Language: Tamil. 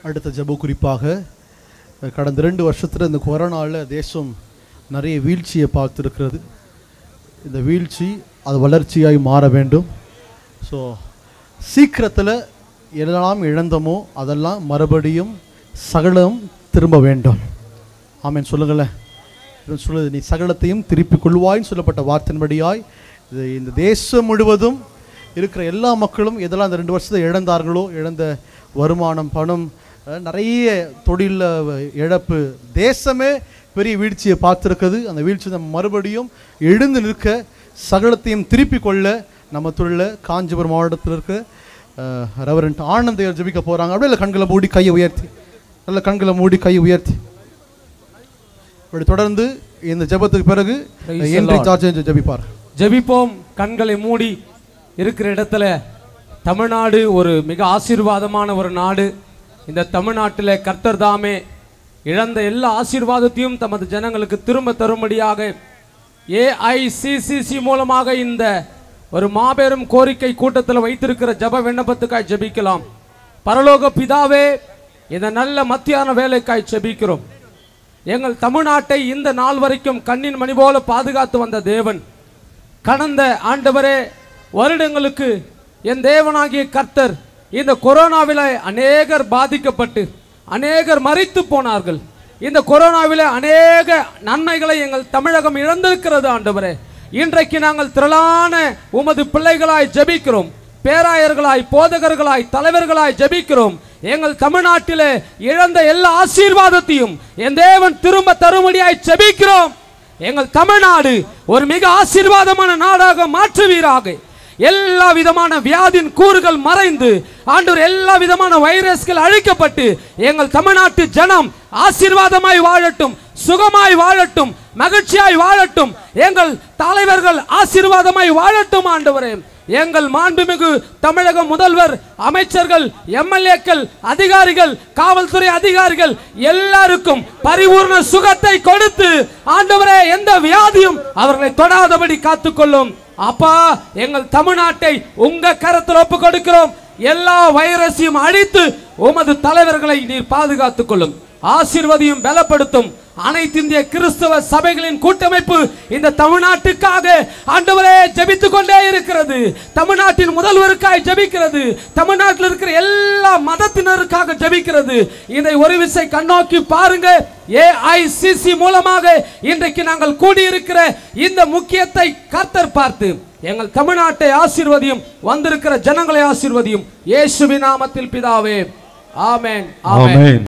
அடுத்த ஜெப குறிப்பாக அஹ், கடந்த ரெண்டு வருஷத்தில் இந்த கொரோனாவில் தேசம் நிறைய வீழ்ச்சியை பார்த்துருக்கிறது இந்த வீழ்ச்சி அது வளர்ச்சியாய் மாற வேண்டும் ஸோ சீக்கிரத்தில் எதெல்லாம் இழந்தமோ அதெல்லாம் மறுபடியும் சகலம் திரும்ப வேண்டும் ஆமென் சொல்லுங்களேன் இது சொல்லுது நீ சகலத்தையும் திருப்பிக் கொள்வாய்ன்னு சொல்லப்பட்ட வார்த்தையின்படியாய் இது இந்த தேசம் முழுவதும் இருக்கிற எல்லா மக்களும் எதெல்லாம் அந்த ரெண்டு வருஷத்தை இழந்தார்களோ இழந்த வருமானம் பணம் அஹ், நிறைய தொழிலில் இழப்பு தேசமே பெரிய வீழ்ச்சியை பார்த்துருக்குது அந்த வீழ்ச்சி நம்ம மறுபடியும் எழுந்து நிற்க சகலத்தையும் திருப்பிக் கொள்ள நம்ம தொழிலில் காஞ்சிபுரம் மாவட்டத்தில் இருக்க ரெவரண்ட் ஆனந்தையர் ஜெபிக்க போகிறாங்க அப்படியே இல்லை கண்களை மூடி கையை உயர்த்தி நல்ல கண்களை மூடி கையை உயர்த்தி அப்படி தொடர்ந்து இந்த ஜெபத்துக்கு பிறகு Praise the என்றி Lord. ஜார்ஜ் ஜெபிப்பார் ஜெபிப்போம் கண்களை மூடி இருக்கிற இடத்துல தமிழ்நாடு ஒரு மிக ஆசீர்வாதமான ஒரு நாடு இந்த தமிழ்நாட்டில் கர்த்தர் தாமே இழந்த எல்லா ஆசீர்வாதத்தையும் தமது ஜனங்களுக்கு திரும்ப தரும்படியாக ஏஐசிசிசி மூலமாக இந்த ஒரு மாபெரும் கோரிக்கை கூட்டத்தில் வைத்திருக்கிற ஜெப விண்ணப்பத்துக்காய் ஜெபிக்கலாம் பரலோக பிதாவே இந்த நல்ல மத்தியான வேலைக்காய் ஜெபிக்கிறோம் எங்கள் தமிழ்நாட்டை இந்த நாள் வரைக்கும் கண்ணின் மணி போல பாதுகாத்து வந்த தேவன் கடந்த ஆண்டவரே வருடங்களுக்கு என் தேவனாகிய கர்த்தர் இந்த கொரோனாவில் அநேகர் பாதிக்கப்பட்டு அநேகர் மரித்து போனார்கள் இந்த கொரோனாவில் அநேக நன்மைகளை எங்கள் தமிழகம் இழந்திருக்கிறது ஆண்டவரே இன்றைக்கு நாங்கள் திரளான உமது பிள்ளைகளாய் ஜெபிக்கிறோம் பேராயர்களாய் போதகர்களாய் தலைவர்களாய் ஜெபிக்கிறோம் எங்கள் தமிழ்நாட்டிலே இழந்த எல்லா ஆசீர்வாதத்தையும் என் தேவன் திரும்ப தரும்படியாய் ஜெபிக்கிறோம் எங்கள் தமிழ்நாடு ஒரு மிக ஆசீர்வாதமான நாடாக மாற்றுவீராக எல்லா விதமான வியாதியின் கூறுகள் மறைந்து ஆண்டவர் எல்லா விதமான வைரஸ்கள் அழிக்கப்பட்டு எங்கள் தமிழ்நாட்டு ஜனம் ஆசீர்வாதமாய் வாழட்டும் சுகமாய் வாழட்டும் மகிழ்ச்சியாய் வாழட்டும் எங்கள் தலைவர்கள் ஆசீர்வாதமாய் வாழட்டும் ஆண்டவரே எங்கள் மாண்புமிகு தமிழக முதல்வர் அமைச்சர்கள் எம்எல்ஏக்கள் அதிகாரிகள் காவல்துறை அதிகாரிகள் எல்லாருக்கும் பரிபூர்ண சுகத்தை கொடுத்து ஆண்டவரே எந்த வியாதியும் அவர்களை தொடாதபடி காத்துக்கொள்ளும் அப்பா எங்கள் தமிழ்நாட்டை உங்க கரத்தில் ஒப்பு கொடுக்கிறோம் எல்லா வைரஸையும் அழித்து உமது தலைவர்களை நீர் பாதுகாத்துக் கொள்ளும் ஆசீர்வதியும் பலப்படுத்தும் அனைத்து இந்திய கிறிஸ்தவ சபைகளின் கூட்டமைப்பு இந்த தமிழ்நாட்டுக்காக ஆண்டவரே ஜெபித்துக் கொண்டே இருக்கிறது தமிழ்நாட்டின் முதல்வருக்காய் ஜெபிக்கிறது தமிழ்நாட்டில் இருக்கிற எல்லா மதத்தினருக்காக ஜெபிக்கிறது இதை ஒரு விசை கண்ணோக்கி பாருங்க ஏஐசிசி மூலமாக இன்றைக்கு நாங்கள் கூடியிருக்கிற இந்த முக்கியத்தை கர்த்தர் பார்த்து எங்கள் தமிழ்நாட்டை ஆசீர்வதியும் வந்திருக்கிற ஜனங்களை ஆசீர்வதியும் இயேசுவின் நாமத்தில் பிதாவே ஆமென் ஆமென் ஆமென்